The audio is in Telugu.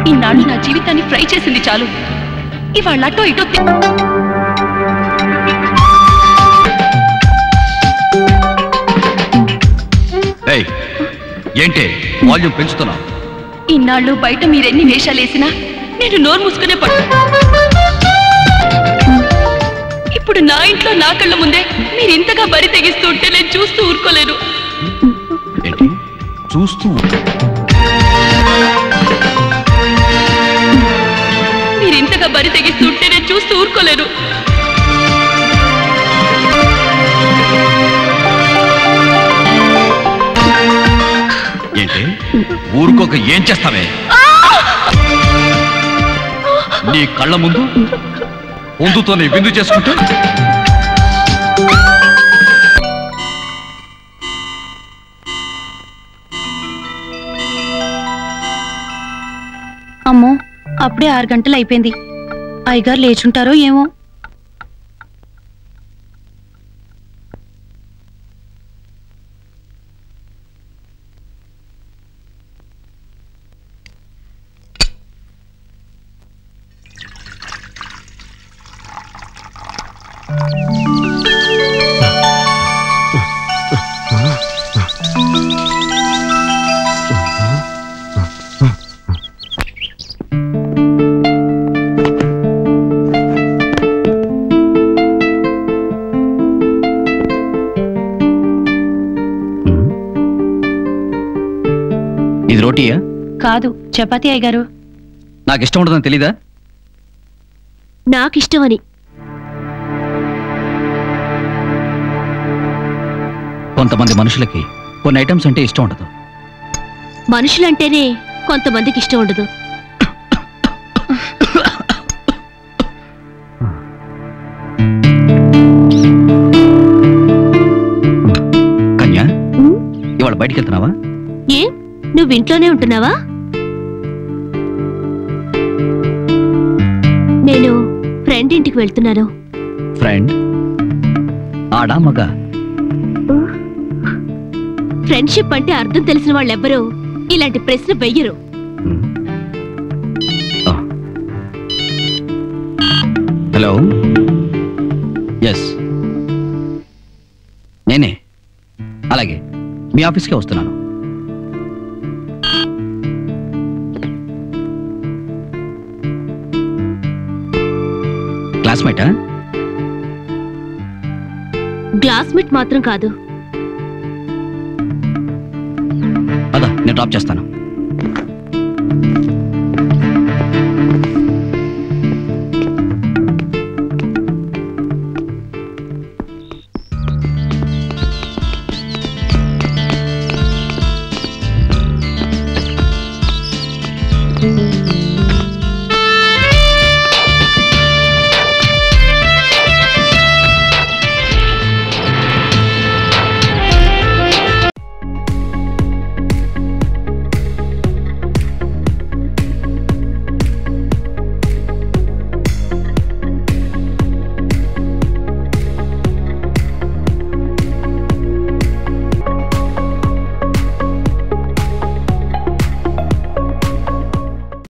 ఇన్నాళ్ళు నా జీవితాన్ని ఫ్రై చేసింది చాలు ఇవాళ అటో ఇటో తి- ఏయ్ ఏంటి వాల్యూమ్ పెంచుతున్నావు ఇన్నాళ్ళు బయట మీరెన్ని వేషాలేసినా నేను నోరు మూసుకునే పట్టు ఇప్పుడు నా ఇంట్లో నా కళ్ళ ముందే మీరు ఇంతగా బరి తెగిస్తూ ఉంటే నేను చూస్తూ ఊరుకోలేను ఏంటి చూస్తూ మీరు ఇంతగా బరి తెగిస్తూ ఉంటే నేను చూస్తూ ఊరుకోలేను ఏంటి ఊరుకోక ఏం చేస్తావే నీ కళ్ళ ముందు పొందుతోనే విందు చేసుకుంటూ అమ్మో అప్పుడే ఆరు గంటలు అయిపోయింది అయ్యగారు లేచుంటారో ఏమో ఇది రోటీయా కాదు చపాతి అయ్యగారు నాకు ఇష్టం ఉండదని తెలీదా నాకిష్టమని కొంతమంది మనుషులకి కొన్ని ఐటమ్స్ అంటే ఇష్టం ఉండదు మనుషులంటేనే కొంతమందికి ఇష్టం ఉండదు కన్యా ఇవాళ బయటికి వెళ్తున్నావా ఏ నువ్వు ఇంట్లోనే ఉంటున్నావా నేను ఫ్రెండ్ ఇంటికి వెళ్తున్నాను ఫ్రెండ్ ఆడా మగ ఫ్రెండ్షిప్ అంటే అర్థం తెలిసిన వాళ్ళెవ్వరూ ఇలాంటి ప్రశ్న వెయ్యరు హలో ఎస్ నేనే అలాగే మీ ఆఫీస్కే వస్తున్నాను క్లాస్మేటా గ్లాస్మేట్ మాత్రం కాదు పద నేను డ్రాప్ చేస్తాను